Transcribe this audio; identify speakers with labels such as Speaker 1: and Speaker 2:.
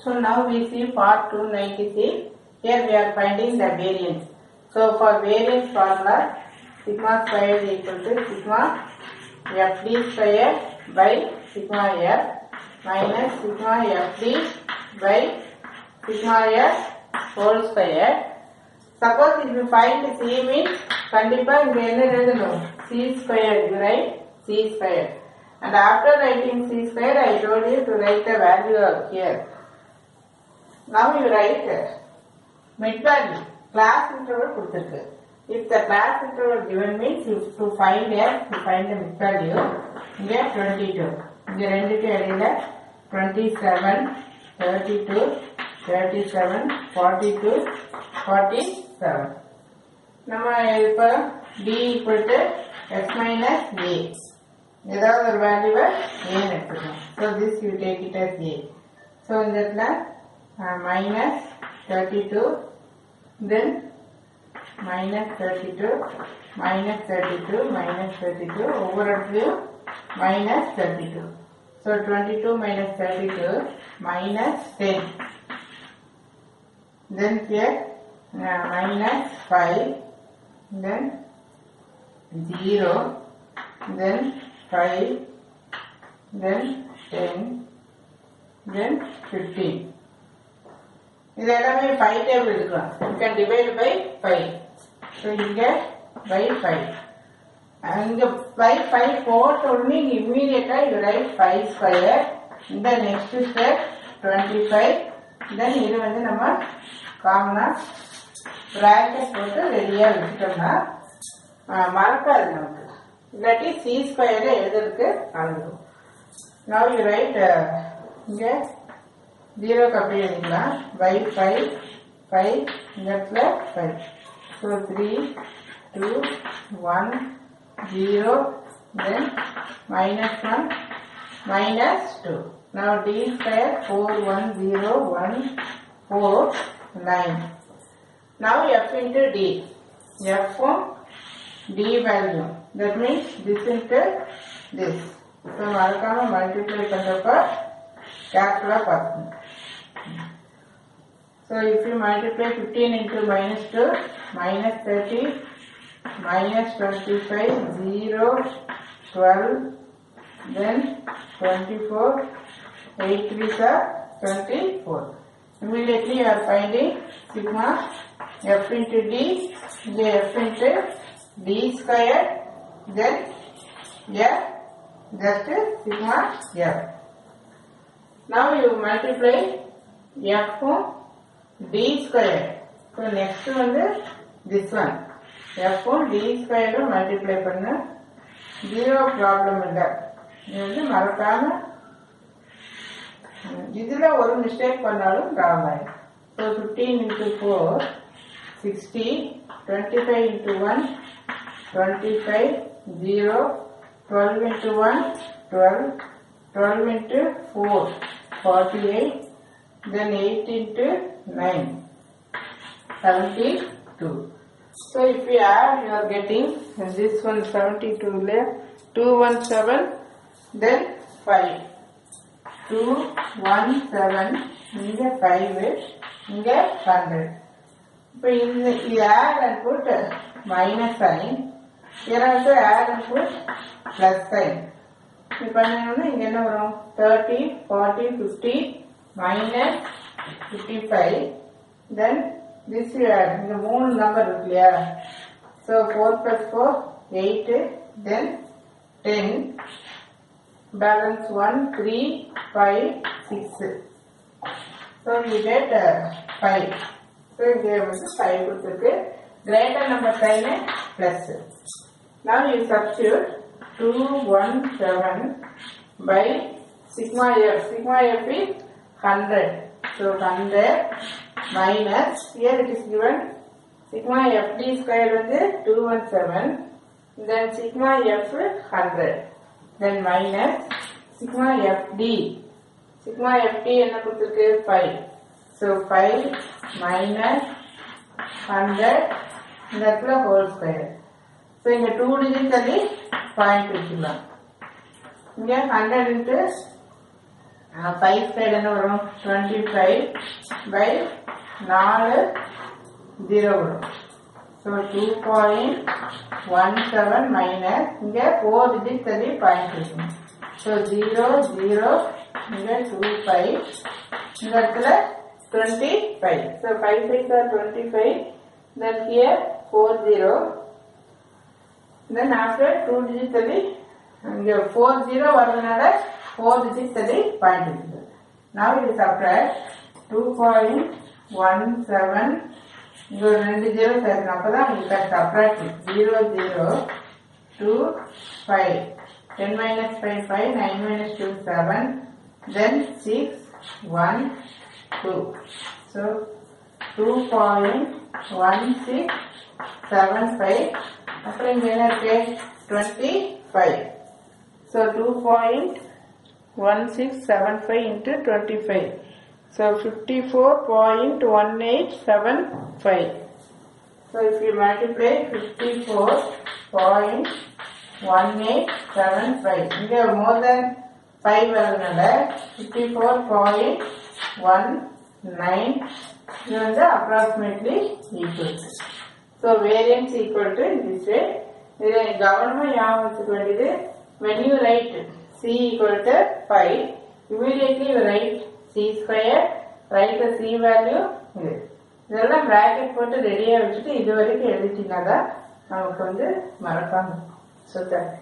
Speaker 1: So now we see part 296. Here we are finding the variance. So for variance formula, sigma square is equal to sigma fd square by sigma f minus sigma fd by sigma f whole square. Suppose if you find c means கண்டிப்பா இங்க என்ன எழுதணும் c square you write c square and after writing c square I told you to write the value of here now you write mid value class interval கொடுத்திருக்கு if the class interval given means you to find f to find the mid value இங்க 22 இங்க ரெண்டுக்கு இடையில 27 32 37 42 47 நம்ம இப்ப d equal to x minus a ஏதாவது ஒரு வேல்யூவை ஏன்னு எடுத்துக்கணும் so this you take it as a so இந்த இடத்துல minus thirty two then minus thirty two minus thirty two minus thirty two ஒவ்வொரு இடத்துலையும் minus thirty two so twenty two minus thirty two minus ten then here uh, minus 5 then 0 then 5 then 10 then 15 இது எல்லாமே 5 table இருக்கலாம் you can divide by 5 so இங்க by 5 அங்க by 5 போட்ட உடனே இம்மீடியட்டா you write 5 square இந்த next step 25 then இது வந்து நம்ம காமனா பிராக்கெட் போட்டு ரெடியா வச்சுட்டோம்னா ஆஹ், மறக்காது நமக்கு இல்லாட்டி சி ஸ்கொயர் எழுதுறதுக்கு அனுப்பும் நவ் யூ ரைட் இங்க ஜீரோ கப்பி எழுதிக்கலாம் பை ஃபைவ் ஃபைவ் இந்த இடத்துல five so three two one zero then minus one minus 2. Now d square 4 1 0 1 4 9. Now f into d. f from d value. That means this into this. So மறக்காம multiply பண்றப்ப careful பார்க்கணும். So if you multiply 15 into minus 2, minus 30, minus 25, 0, 12, then 24, 8 3s are 24. Immediately you are finding sigma f into d, the f into d square, then f, just sigma f. Now you multiply f from d square. So next வந்து this one. f from d square multiply பண்ண zero problem இல்லை இது வந்து மறக்காம ம், இதுல ஒரு mistake பண்ணாலும் ராங் ஆயிடும் so fifteen into four sixty twenty five into one twenty five zero twelve into one twelve twelve into four forty eight then eight into nine 72. So if you add, you are getting this one 72 layer, 217, then 5. 217, இங்க 5, இங்க 100. இப்போ இந்த இது add and put minus sign. Here also add and put plus sign. இது பண்ணணும்னா இங்க என்ன வரும் 30, 40, 50, minus 55, then this you add. இந்த மூணு நம்பர் இருக்கு இல்லையா so four plus four eight then ten balance one three five six so you get five so இங்கே வந்து ஃபைவ் கொடுத்துருக்கு greater number sign plus Now you substitute 217 by sigma f. Sigma f is 100. So 100 minus, here it is given sigma fd square வந்து 217, then sigma f 100, then minus sigma fd. Sigma fd என்ன கொடுத்திருக்கு 5. So 5 minus 100 இந்த இடத்துல whole square. So இங்க two digit தள்ளி point வச்சுக்கலாம் இங்க hundred into five square என்ன வரும் டுவெண்ட்டி ஃபைவ் பை நாலு ஜீரோ வரும் so two point one seven minus இங்கே ஃபோர் டிஜிட் தள்ளி பாயிண்ட் இருக்கணும் ஸோ ஜீரோ ஜீரோ இங்கே டூ ஃபைவ் இந்த இடத்துல twenty five so five five or twenty five then here four zero then after two digit தள்ளி இங்கே four zero வரதுனால four digit தள்ளி பாயிண்ட் இருக்குது now இது subtract two point one seven இங்க ஒரு ரெண்டு ஜீரோ சேர்க்கணும் அப்பதான் உங்களுக்கு subtract zero zero two five ten minus five five nine minus two seven then six one two so two point one six seven five அப்புறம் இங்க என்ன இருக்கு twenty five so two point one six seven five into twenty five so fifty four point one eight seven five so if you multiply fifty four point one eight seven five இங்கே more then five வரதுனால fifty four point one nine இது வந்து approximately equal so variance equal to this way இதை கவனமாக ஞாபகம் வச்சுக்க வேண்டியது when you write c equal to 5 immediately you write c square write the c value இது இதெல்லாம் பிராக்கெட் போட்டு ரெடியாக வச்சுட்டு இது வரைக்கும் எழுதிட்டீங்கன்னா தான் நமக்கு வந்து மறக்காம ஸோ